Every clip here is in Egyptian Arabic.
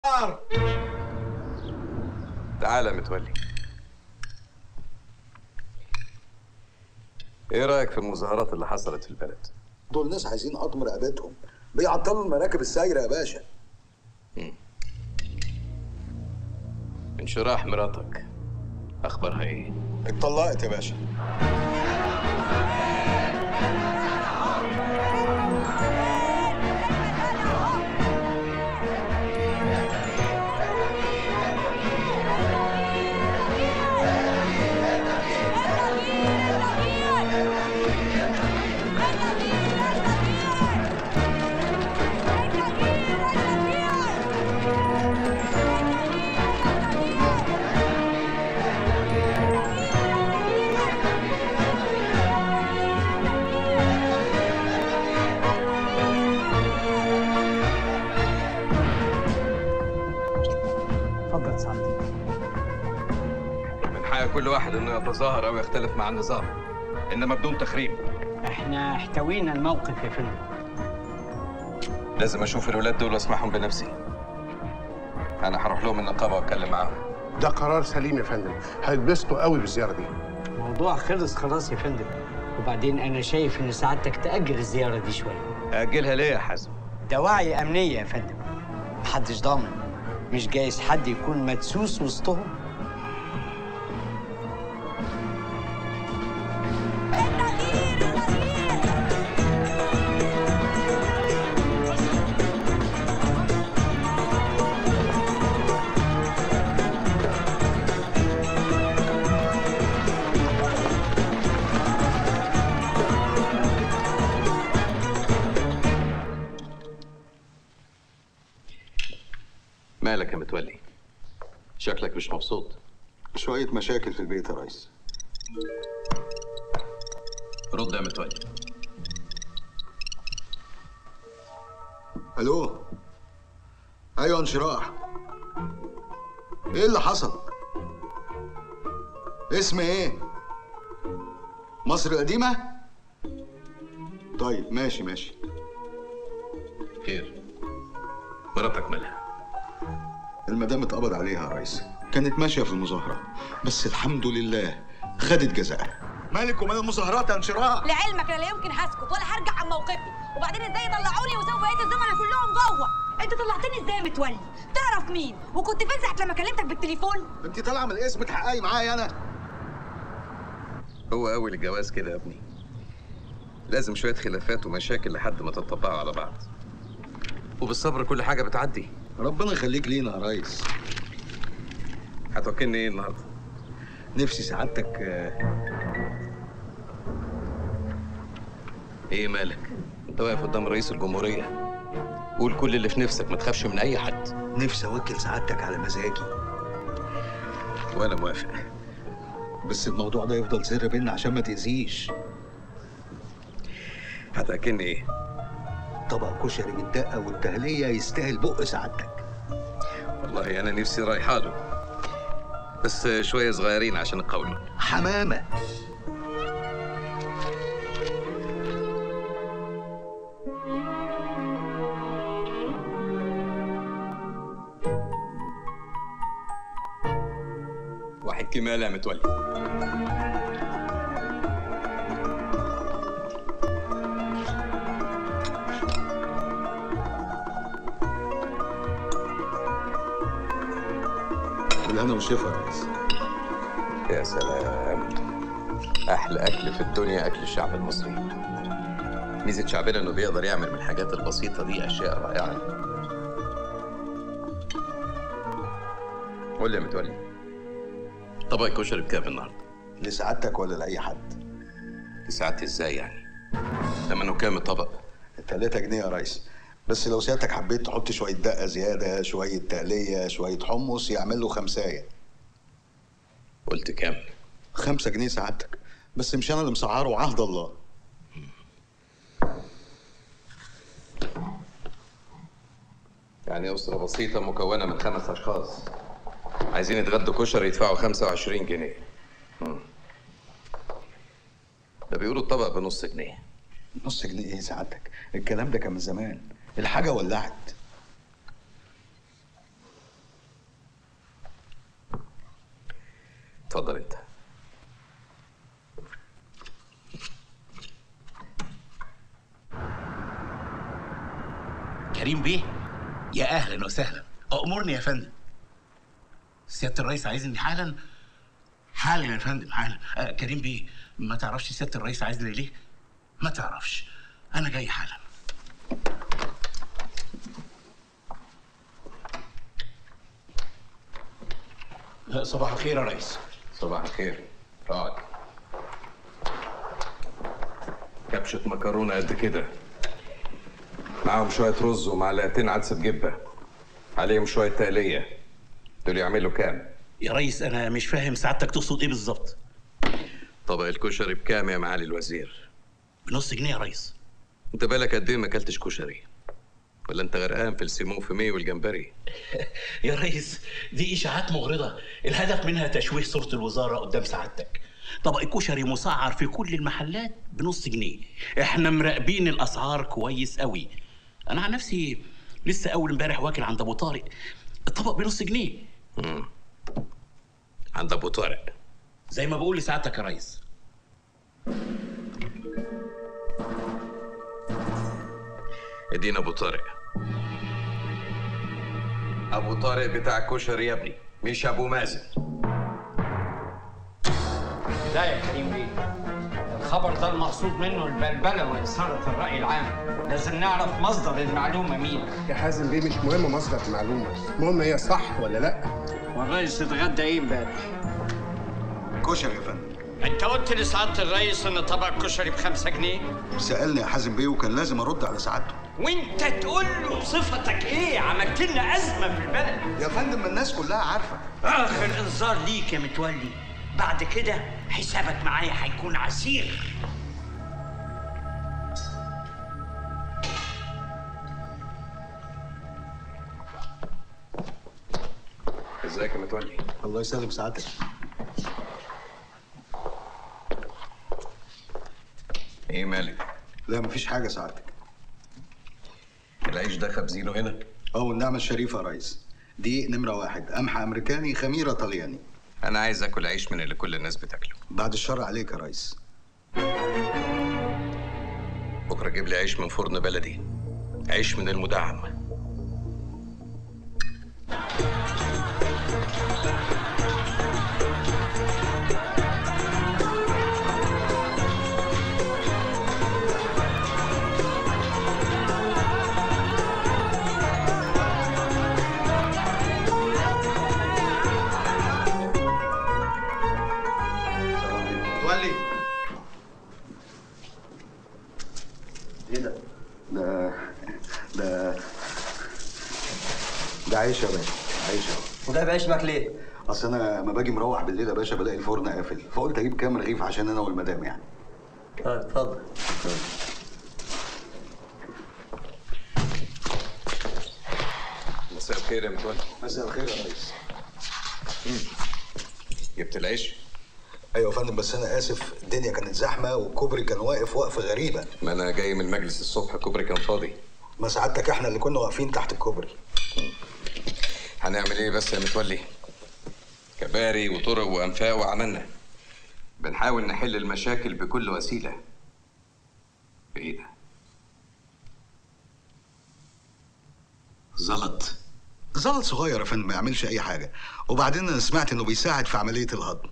تعالى يا متولي ايه رايك في المظاهرات اللي حصلت في البلد دول ناس عايزين قطم رقبتهم بيعطلوا المراكب السايره يا باشا انشراح مراتك اخبارها ايه اتطلقت يا باشا اتفضل سعادتك من حق كل واحد انه يتظاهر او يختلف مع النظام انما بدون تخريب احنا احتوينا الموقف يا فندم لازم اشوف الولاد دول واسمعهم بنفسي انا هروح لهم النقابه واتكلم معاهم ده قرار سليم يا فندم هيتبسطوا قوي بالزياره دي الموضوع خلص خلاص يا فندم وبعدين انا شايف ان سعادتك تاجل الزياره دي شويه اجلها ليه يا حازم ده وعي امنيه يا فندم محدش ضامن مش جايز حد يكون مدسوس وسطهم مالك يا متولي شكلك مش مبسوط شويه مشاكل في البيت يا ريس رد يا متولي الو ايوه انشراح ايه اللي حصل اسم ايه مصر القديمه طيب ماشي ماشي خير مراتك مالها المدام اتقبض عليها يا ريس كانت ماشيه في المظاهره بس الحمد لله خدت جزاءها مالك ومال المظاهرات يا انشراح لعلمك انا لا يمكن هسكت ولا هرجع عن موقفي وبعدين ازاي يطلعوني وسابوا بقيه الزملاء كلهم جوه انت طلعتني ازاي يا متولي تعرف مين وكنت فين ساعه لما كلمتك بالتليفون انت طالعه من الاسم تحققي معايا انا هو اول الجواز كده يا ابني لازم شويه خلافات ومشاكل لحد ما تتطبقوا على بعض وبالصبر كل حاجه بتعدي ربنا يخليك لينا يا ريس هتوكلني ايه النهارده نفسي سعادتك آه، ايه مالك انت واقف قدام رئيس الجمهوريه قول كل اللي في نفسك ما تخافش من اي حد نفسي اوكل سعادتك على مزاجي وانا موافق بس الموضوع ده يفضل سر بينا عشان ما تاذيش هتاكلني ايه طبق كشري بالدقه والتهليه يستاهل بق سعادتك والله انا نفسي رايحه له بس شويه صغيرين عشان القولون حمامه واحد كمال يا متولي بالهنا والشفا يا ريس يا سلام احلى اكل في الدنيا اكل الشعب المصري ميزه شعبنا انه بيقدر يعمل من الحاجات البسيطه دي اشياء رائعه قول لي يا متولي طبق الكشري بكام النهارده لسعادتك ولا لاي حد ساعتي ازاي يعني ثمنه كام الطبق 3 جنيه يا ريس بس لو سيادتك حبيت تحط شويه دقه زياده شويه تقليه شويه حمص يعمل له خمسايه قلت كام خمسة جنيه سعادتك بس مش انا اللي مسعره عهد الله يعني أسرة بسيطة مكونة من خمس أشخاص عايزين يتغدوا كشري يدفعوا 25 جنيه مم. ده بيقولوا الطبق بنص جنيه نص جنيه ايه سعادتك الكلام ده كان من زمان الحاجه ولعت اتفضل انت كريم بيه يا اهلا وسهلا امرني يا فندم سياده الرئيس عايزني حالا حالا يا فندم حالا آه كريم بيه ما تعرفش سياده الرئيس عايزني ليه ما تعرفش انا جاي حالا آه، صباح الخير يا ريس صباح الخير اقعد كبشة مكرونة قد كده معاهم شوية رز ومعلقتين عدس بجبة عليهم شوية تقلية دول يعملوا كام؟ يا ريس انا مش فاهم سعادتك تقصد ايه بالظبط طبق الكشري بكام يا معالي الوزير؟ بنص جنيه يا ريس انت بالك قد ايه ما اكلتش كشري؟ ولا انت غرقان في السيمون في مي والجمبري؟ يا ريس دي اشاعات مغرضه الهدف منها تشويه صوره الوزاره قدام سعادتك طبق الكشري مسعر في كل المحلات بنص جنيه احنا مراقبين الاسعار كويس قوي انا عن نفسي لسه اول امبارح واكل عند ابو طارق الطبق بنص جنيه عند ابو طارق زي ما بقول لسعادتك يا ريس ادينا ابو طارق ابو طارق بتاع الكشري يا ابني مش ابو مازن لا يا كريم بيه الخبر ده المقصود منه البلبلة وإثارة الرأي العام لازم نعرف مصدر المعلومة مين يا حازم بيه مش مهم مصدر المعلومه المهم هي صح ولا لا والرئيس اتغدى ايه امبارح كشري يا فندم انت قلت لسعادة الرئيس ان طبق كشري بخمسة جنيه سالني يا حازم بيه وكان لازم ارد على سعادته وانت تقول له صفتك ايه عملت لنا ازمة في البلد يا فندم الناس كلها عارفه اخر انذار ليك يا متولي بعد كده حسابك معايا هيكون عسير ازيك يا متولي الله يسلم سعادتك ايه مالك لا مفيش حاجه سعادتك العيش ده خبزينه هنا اه والنعمه الشريفه يا ريس دي نمره واحد قمح امريكاني خميره طلياني انا عايز اكل عيش من اللي كل الناس بتاكله بعد الشر عليك يا ريس بكره جيب لي عيش من فرن بلدي عيش من المدعم متولي ايه ده؟ ده ده ده عيش يا باشا عيش اهو وجايب عيش معاك ليه؟ اصل انا لما باجي مروح بالليل يا باشا بلاقي الفرن قافل فقلت اجيب كام رغيف عشان انا والمدام يعني اه اتفضل مساء الخير يا متولي مساء الخير يا ريس جبت العيش ايوه يا فندم بس انا اسف الدنيا كانت زحمه والكوبري كان واقف وقفه غريبه ما انا جاي من المجلس الصبح الكوبري كان فاضي ما سعادتك احنا اللي كنا واقفين تحت الكوبري هنعمل ايه بس يا متولي كباري وطرق وانفاق وعملنا بنحاول نحل المشاكل بكل وسيله ايه ده زلط زلط صغير يا فندم ما يعملش اي حاجه وبعدين انا سمعت انه بيساعد في عمليه الهضم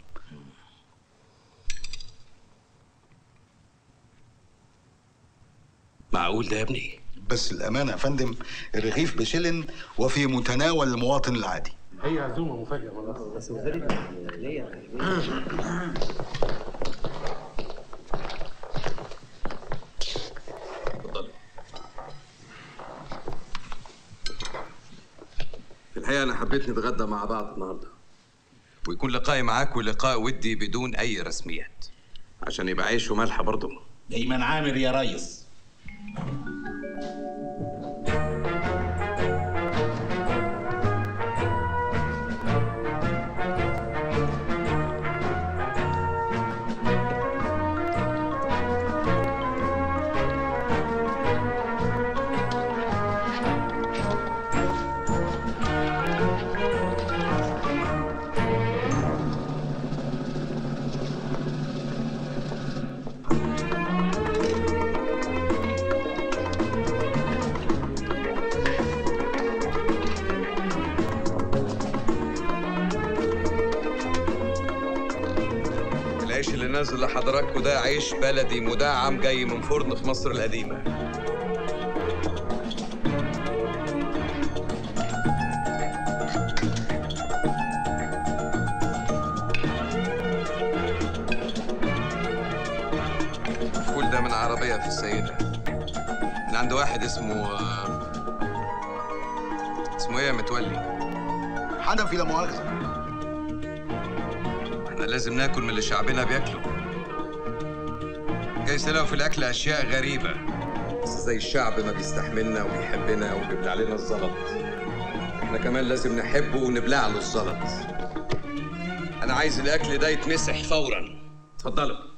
معقول ده يا ابني بس الامانه يا فندم الرغيف بشلن وفي متناول المواطن العادي هي عزومه مفاجاه والله اتفضلي في الحقيقه انا حبيت نتغدى مع بعض النهارده ويكون لقائي معاكم لقاء ودي بدون اي رسميات عشان يبقى عيش وملح برضه دايما عامر يا ريس نازل لحضراتكم ده عيش بلدي مدعم جاي من فرن في مصر القديمة الفول ده من عربية في السيدة من عند واحد اسمه آه، اسمه ايه يا متولي؟ حنفي لا مؤاخذه احنا لازم ناكل من اللي شعبنا بياكله جاي تلاقوا في الاكل اشياء غريبه بس زي الشعب ما بيستحملنا وبيحبنا وبيبلع لنا الزلط احنا كمان لازم نحبه ونبلع له الزلط انا عايز الاكل ده يتمسح فورا اتفضلوا